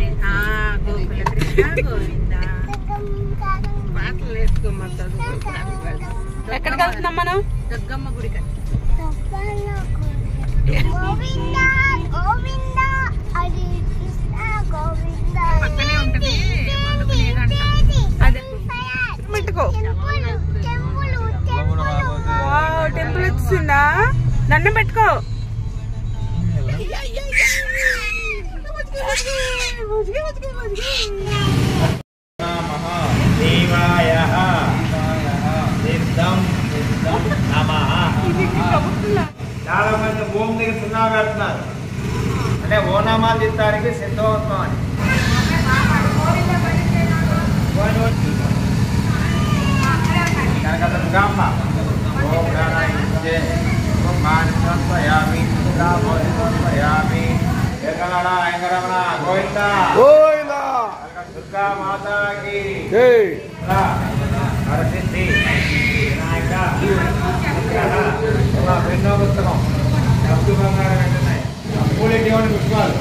వెంకటేశ గోకుల కృష్ణ గోవింద పాటలు వేసుకోమ్మా చదువు ఎక్కడికి వెళ్తున్నాం మనం దుర్గమ్మ గుడికి గోవింద గోవింద అది కృష్ణ గోవింద పక్కనే ఉంటది ముందుకు లేదంట అదే పెట్టుకో టెంపుల్ టెంపుల్ టెంపుల్ టెంపుల్ వచ్చిందా దండం పెట్టుకో దేవాయ సిద్ధం నమః చాలా మంది ఓం దగ్గర సున్నా పెడుతున్నారు అంటే ఓనామాలు తీస్తానికి సిద్ధమవుతాం అని కనకదుర్గమ్మ ఓం నారాయణే ఓం మానసంపయామి రామోపయామి ఏకనాడ వెంకరమణ గోవింద దుర్గా మాతాకి నరసింహి వినాయక అనుగ్రహ ఒక ఎన్నో పుస్తకం డబ్బు బంగారం వెంటనే పూలెట్టి పుష్పాలు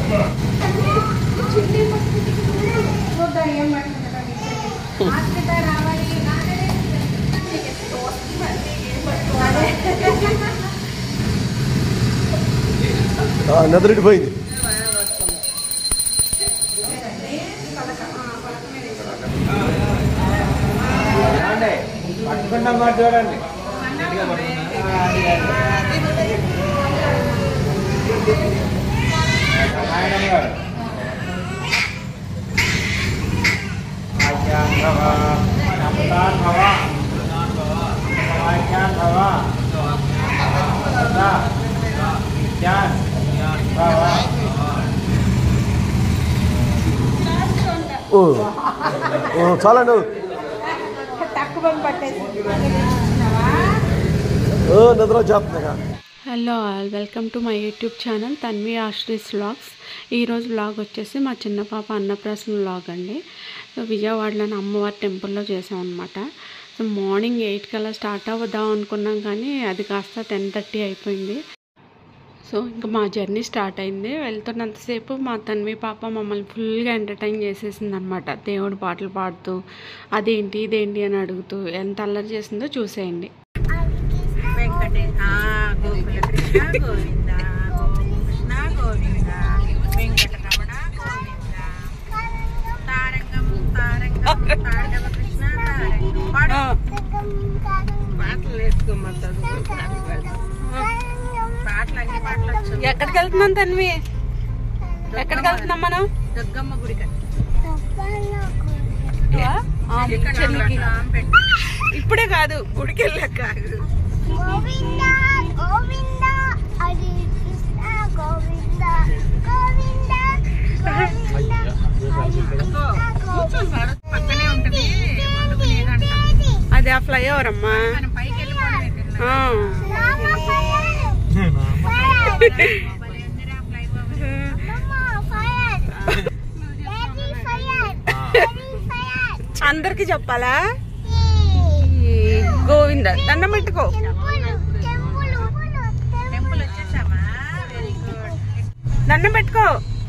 నదిరెడ్డిపోయింది చూడండి పట్టుకుంటాం మాట చూడండి నారాయణ గారు ఆజ్ఞాన్ భవ నమతాన్ భవ ఆజ్ఞాన్ భవ సదా విజ్ఞాన్ భవ ఓ ఓ, చాలండి ఓ నిద్ర వచ్చేస్తుంది hello all welcome to my YouTube channel Tanvi Ashri's vlogs ఈరోజు వ్లాగ్ వచ్చేసి మా చిన్న పాప అన్నప్రాసన వ్లాగ్ అండి సో విజయవాడలోని అమ్మవారి టెంపుల్లో చేసాం అనమాట సో మార్నింగ్ ఎయిట్ కల్లా స్టార్ట్ అవుదాం అనుకున్నాం కానీ అది కాస్త టెన్ థర్టీ అయిపోయింది సో ఇంకా మా జర్నీ స్టార్ట్ అయింది వెళ్తున్నంతసేపు మా తన్వి పాప మమ్మల్ని ఫుల్గా ఎంటర్టైన్ చేసేసింది అనమాట దేవుడు పాటలు పాడుతూ అదేంటి ఇదేంటి అని అడుగుతూ ఎంత అల్లరి చేసిందో చూసేయండి వెంకటేశ గోకుల కృష్ణ గోవింద గోకృష్ణ గోవింద వెంకటరమణ గోవింద తారంగం తారంగం తారగమ కృష్ణ తారంగం పాడు పాటలు వేసుకోమ్మా చదువు పాటలు అన్ని పాటలు వచ్చు ఎక్కడికి వెళ్తున్నాం తన్వి ఎక్కడికి వెళ్తున్నాం మనం దుర్గమ్మ గుడికి ఆ, ఇక్కడ చెల్లికి. నామం పెట్టు. ఇప్పుడే కాదు గుడికి వెళ్ళాక గోవింద గోవింద అది కృష్ణ గోవింద గోవింద గోవింద అదిగో, కూర్చొని పాడు. పక్కనే ఉంటది ముందుకు లేదంట అది ఆ ఫ్లైఓవర్ అమ్మా మనం పైకి వెళ్ళిపోవడమే తిన్నా. ఆ. రామ ఫైర్ భలే ఉందిరా ఫ్లైఓవర్. అమ్మమ్మ fire daddy fire daddy fire అందరికి చెప్పాలా ఈ గోవింద దండం పెట్టుకో టెంపుల్ టెంపుల్ టెంపుల్ వచ్చేసామా వెరీ గుడ్ దండం పెట్టుకో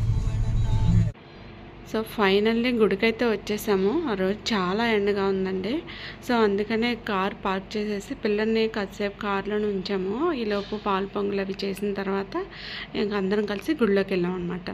సో ఫైనల్లీ గుడికైతే వచ్చేసాము ఆ రోజు చాలా ఎండగా ఉందండి సో అందుకనే కార్ పార్క్ చేసేసి పిల్లల్ని కాసేపు కార్లోనే ఉంచాము ఈలోపు పాలు పొంగులు అవి చేసిన తర్వాత ఇంక అందరం కలిసి గుడిలోకి వెళ్ళాం అనమాట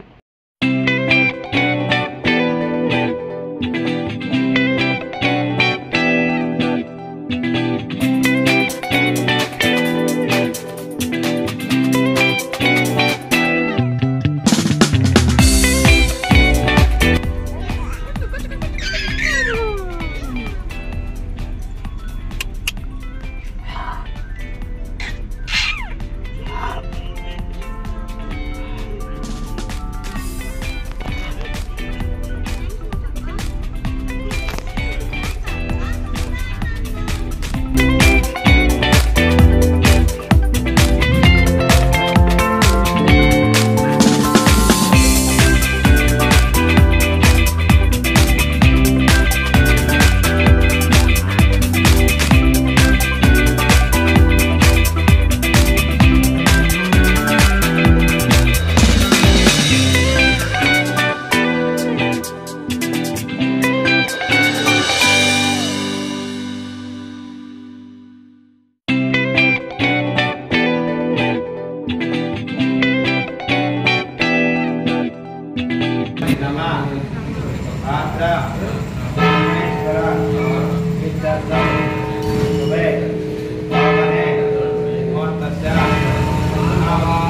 శ్రీనాథ పరమేశ్వర విద్యార్థం శుభే పావనే మోత్తస్య నామా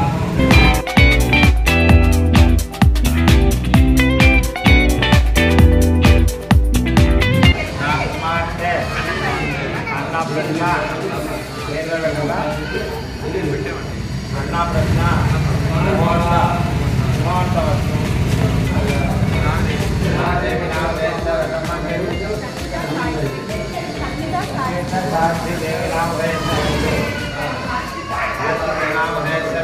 నామాస్తే అన్న ప్రశ్న కేంద్ర వెంకట అన్న ప్రశ్న మోహంత మోహంత వస్తు నాదేవి నామేశ్వర శాస్త్రి దేవి నామేశ్వర నామేశ్వర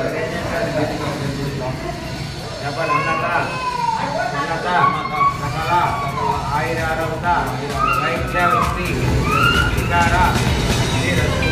చెప్పండి ఉన్నత ఉన్నత సకల ఆయురారోగ్య వైద్య వృత్తి అధికార శ్రీరస్తు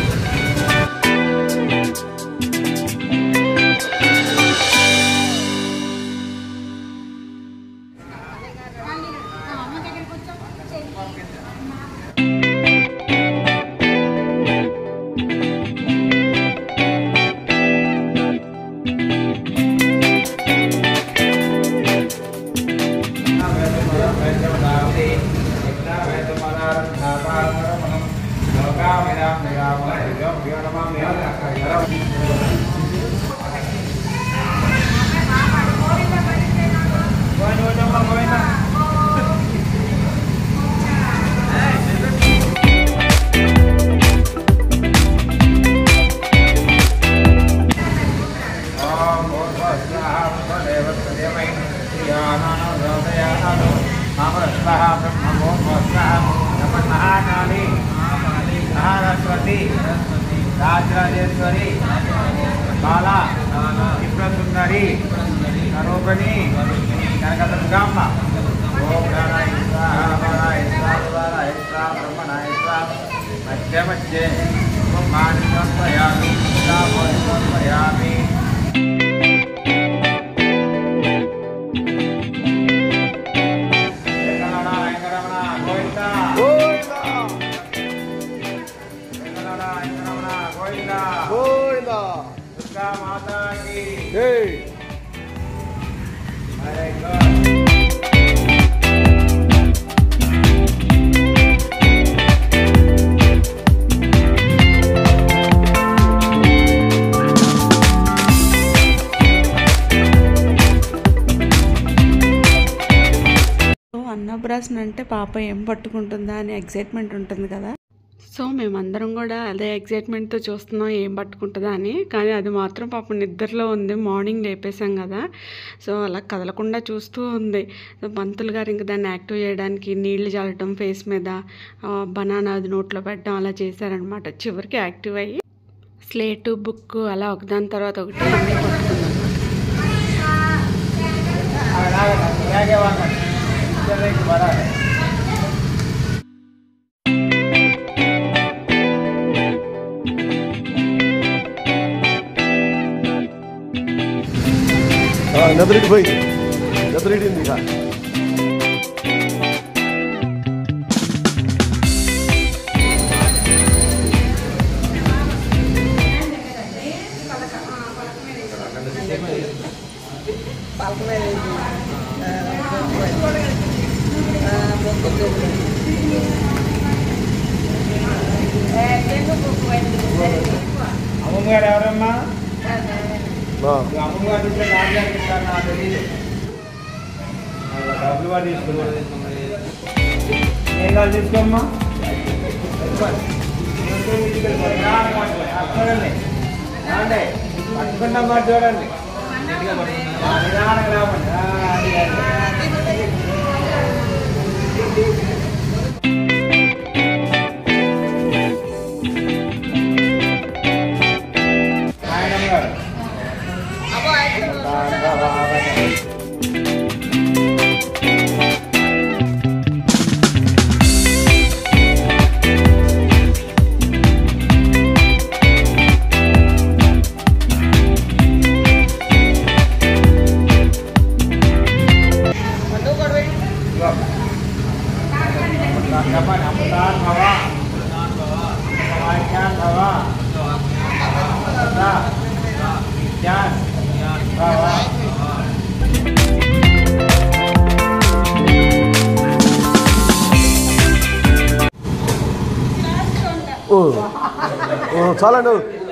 మహారాష్ట్రతి రాజరాజేశ్వరి బాలా త్రిపురసుందరి నరూపణి కనకదుర్గమ్మ ఓం ప్రాణాయ స్వాహ ప్రాణాయ స్వాహ ప్రాణాయ స్వాహ బ్రహ్మణాయ స్వాహ మధ్య మధ్య మాని సమర్పయామి సమర్పయామి వెంకటరమణ వెంకటరమణ గోవిందా గోవిందా వెంకటరమణ వెంకటరమణ గోవిందా గోవిందా దుర్గా మాతాకి జై వెరీ గుడ్ సో అన్నప్రాసన అంటే పాప ఏం పట్టుకుంటుందా అని ఎగ్జైట్మెంట్ ఉంటుంది కదా సో మేమందరం కూడా అదే ఎగ్జైట్మెంట్తో చూస్తున్నాం ఏం పట్టుకుంటుందా అని కానీ అది మాత్రం పాపం నిద్రలో ఉంది మార్నింగ్ లేపేశాం కదా సో అలా కదలకుండా చూస్తూ ఉంది సో పంతులు గారు ఇంకా దాన్ని యాక్టివ్ చేయడానికి నీళ్లు చల్లటం ఫేస్ మీద బనానా అది నోట్లో పెట్టడం అలా చేశారనమాట చివరికి యాక్టివ్ అయ్యి స్లేటు బుక్ అలా ఒకదాని తర్వాత ఒకటి అన్నీ పట్టుకుందన్నమాట ಹೇಗೆ ವಾಂಗಡಿ ಇದಕ್ಕೆ ಬರಲ್ಲ నిద్రకి పోయి నిద్రడింది ఇక అమ్మమ్మ గారు ఎవరమ్మా ఆ, ఈ అమ్మమ్మ గారు ఇస్తే నాన్నగారికి ఇస్తారు నాకు తెలియదు వాళ్ళ డబ్బులు కూడా తీసుకున్నారు ఏం కావాలి తీసుకోమ్మా చూడండి ఏమండి పట్టుకున్నాం మాట చూడండి ఆ, నిదానంగా రావండి ఆ, అది, అది. నాయనమ్మ గారు చెప్పండి అమృతాన్ భవ వాక్యాన్ భవ సదా విద్యాన్ భవ ఓ ఓ చాలండి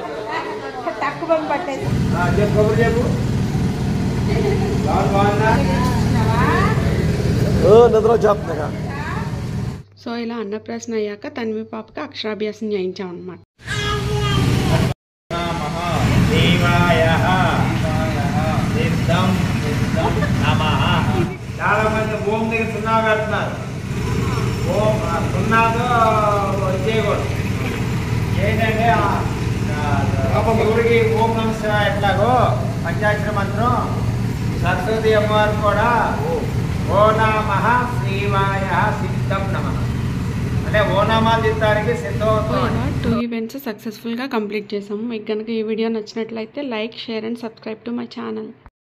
ఆ, చెప్పు కబురు చెప్పు బాగా బాగుందా ఓ నిద్ర వచ్చేస్తుంది ఇక. సో ఇలా అన్నప్రాసన అయ్యాక తన్వి పాపకి అక్షరాభ్యాసం చేయించాం అనమాట నమః దేవాయ సిద్ధం సిద్ధం నమః చాలా మంది ఓం దగ్గర సున్నా పెడుతున్నారు ఓం ఆ సున్నాతో చేయకూడదు ఏంటంటే ఆ, ఆ, శివుడికి ఓం నమస్వ ఎట్లాగో పంచాక్షర మంత్రం సరస్వతి అమ్మవారు కూడా ఓ నమ శ్రీవాయ సిద్ధం నమ అంటే ఓనామాలు తీర్థానికి సో సిద్ధమవుతుంది ఇలా టూ ఈవెంట్స్ సక్సెస్ఫుల్గా కంప్లీట్ చేసాము మీకు కనుక ఈ వీడియో నచ్చినట్లయితే like share and subscribe to my channel